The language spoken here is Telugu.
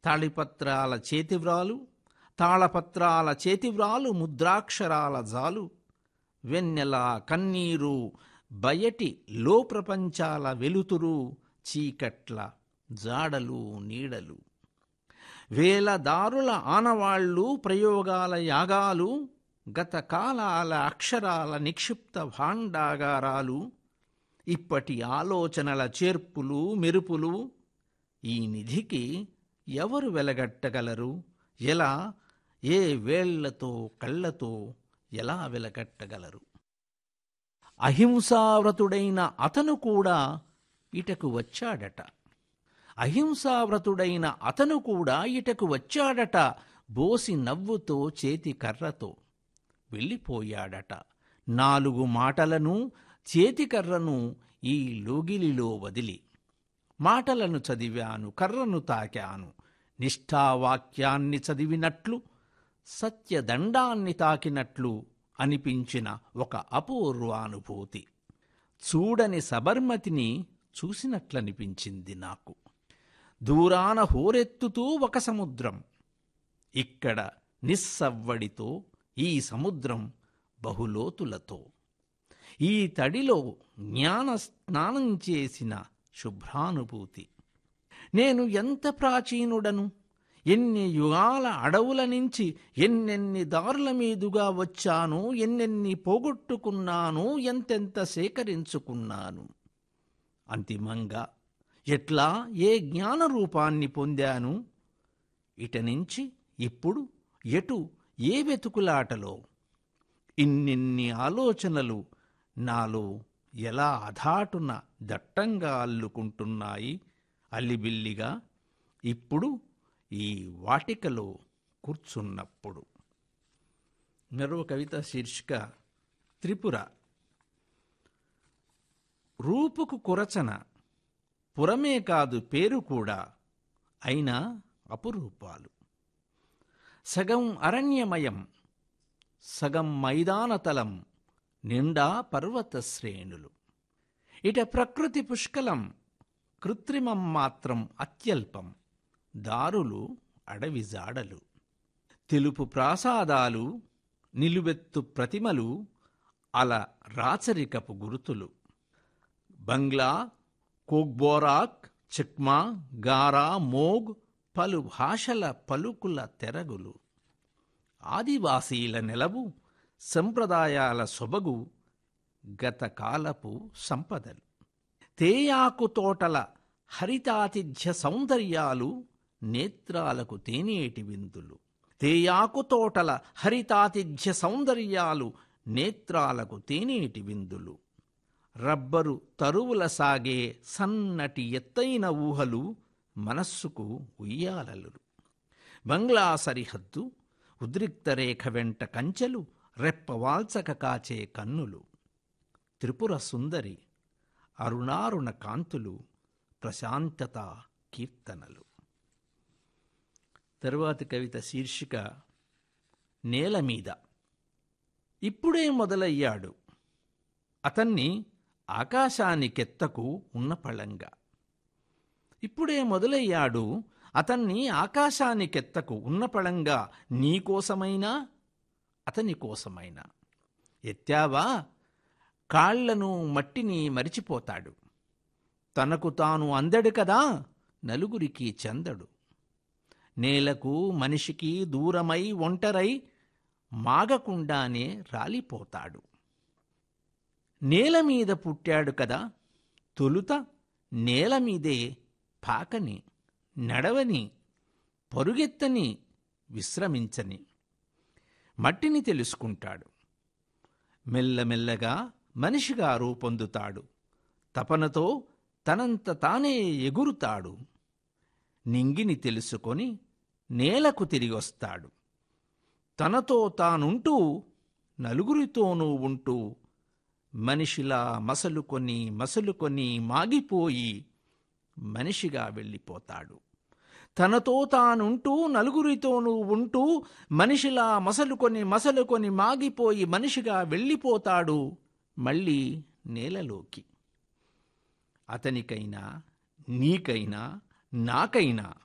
తాళిపత్రాల చేతివ్రాలు తాళపత్రాల చేతివ్రాలు ముద్రాక్షరాల జాలు వెన్నెల కన్నీరు బయటి లో ప్రపంచాల వెలుతురు చీకట్ల జాడలు నీడలు వేల దారుల ఆనవాళ్లు ప్రయోగాల యాగాలు గత కాలాల అక్షరాల నిక్షిప్త భాండాగారాలు ఇప్పటి ఆలోచనల చేర్పులు మెరుపులు ఈ నిధికి ఎవరు వెలగట్టగలరు ఎలా ఏ వేళ్లతో కళ్ళతో ఎలా వెలగట్టగలరు అహింసావ్రతుడైన అతను కూడా ఇటకు వచ్చాడట అహింసావ్రతుడైన అతను కూడా ఇటకు వచ్చాడట బోసి నవ్వుతో చేతి కర్రతో వెళ్ళిపోయాడట నాలుగు మాటలను చేతికర్రను ఈ లోగిలిలో వదిలి మాటలను చదివాను కర్రను తాకాను నిష్ఠావాక్యాన్ని చదివినట్లు సత్యదండాన్ని తాకినట్లు అనిపించిన ఒక అపూర్వానుభూతి చూడని సబర్మతిని చూసినట్లనిపించింది నాకు దూరాన హోరెత్తుతూ ఒక సముద్రం ఇక్కడ నిస్సవ్వడితో ఈ సముద్రం బహులోతులతో ఈ తడిలో జ్ఞాన స్నానం చేసిన శుభ్రానుభూతి నేను ఎంత ప్రాచీనుడను ఎన్ని యుగాల అడవుల నుంచి ఎన్నెన్ని దారుల మీదుగా వచ్చాను ఎన్నెన్ని పోగొట్టుకున్నాను ఎంతెంత సేకరించుకున్నాను అంతిమంగా ఎట్లా ఏ జ్ఞాన రూపాన్ని పొందాను ఇట నుంచి ఇప్పుడు ఎటు ఏ వెతుకులాటలో ఇన్నిన్ని ఆలోచనలు నాలో ఎలా అధాటున దట్టంగా అల్లుకుంటున్నాయి అల్లిబిల్లిగా ఇప్పుడు ఈ వాటికలో కూర్చున్నప్పుడు మరో కవిత శీర్షిక త్రిపుర రూపుకు కురచన పురమే కాదు పేరు కూడా అయినా అపురూపాలు సగం అరణ్యమయం సగం మైదానతలం నిండా పర్వత శ్రేణులు ఇట ప్రకృతి పుష్కలం కృత్రిమం మాత్రం అత్యల్పం దారులు అడవి జాడలు తెలుపు ప్రాసాదాలు నిలువెత్తు ప్రతిమలు అల రాచరికపు గురుతులు బంగ్లా కోగ్బోరాక్ చిక్మా గారా మోగ్ పలు భాషల పలుకుల తెరగులు ఆదివాసీల నెలవు సంప్రదాయాల సొబగు గతకాలపు సంపదలు తేయాకు తోటల హరితాతిథ్య సౌందర్యాలు నేత్రాలకు తేనేటి విందులు తేయాకు తోటల హరితాతిథ్య సౌందర్యాలు నేత్రాలకు తేనేటి విందులు రబ్బరు తరువుల సాగే సన్నటి ఎత్తైన ఊహలు మనస్సుకు ఉయ్యాలలు బంగ్లా సరిహద్దు ఉద్రిక్త రేఖ వెంట కంచెలు రెప్పవాల్చక కాచే కన్నులు త్రిపుర సుందరి అరుణారుణ కాంతులు ప్రశాంతత కీర్తనలు తరువాతి కవిత శీర్షిక నేల మీద ఇప్పుడే మొదలయ్యాడు అతన్ని ఆకాశానికెత్తకు ఉన్న పళంగా ఇప్పుడే మొదలయ్యాడు అతన్ని ఆకాశానికెత్తకు ఉన్నపళంగా నీకోసమైనా అతని కోసమైనా ఎత్తావా కాళ్లను మట్టిని మరిచిపోతాడు తనకు తాను అందడు కదా నలుగురికి చెందడు నేలకు మనిషికి దూరమై ఒంటరై మాగకుండానే రాలిపోతాడు నేల మీద పుట్టాడు కదా తొలుత నేల మీదే పాకని నడవని పరుగెత్తని విశ్రమించని మట్టిని తెలుసుకుంటాడు మెల్లమెల్లగా మనిషిగా రూపొందుతాడు తపనతో తనంత తానే ఎగురుతాడు నింగిని తెలుసుకొని నేలకు తిరిగొస్తాడు తనతో తానుంటూ నలుగురితోనూ ఉంటూ మనిషిలా మసలుకొని మసలుకొని మాగిపోయి మనిషిగా వెళ్ళిపోతాడు తనతో తానుంటూ నలుగురితోనూ ఉంటూ మనిషిలా మసలుకొని మసలుకొని మాగిపోయి మనిషిగా వెళ్ళిపోతాడు మళ్ళీ నేలలోకి అతనికైనా నీకైనా నాకైనా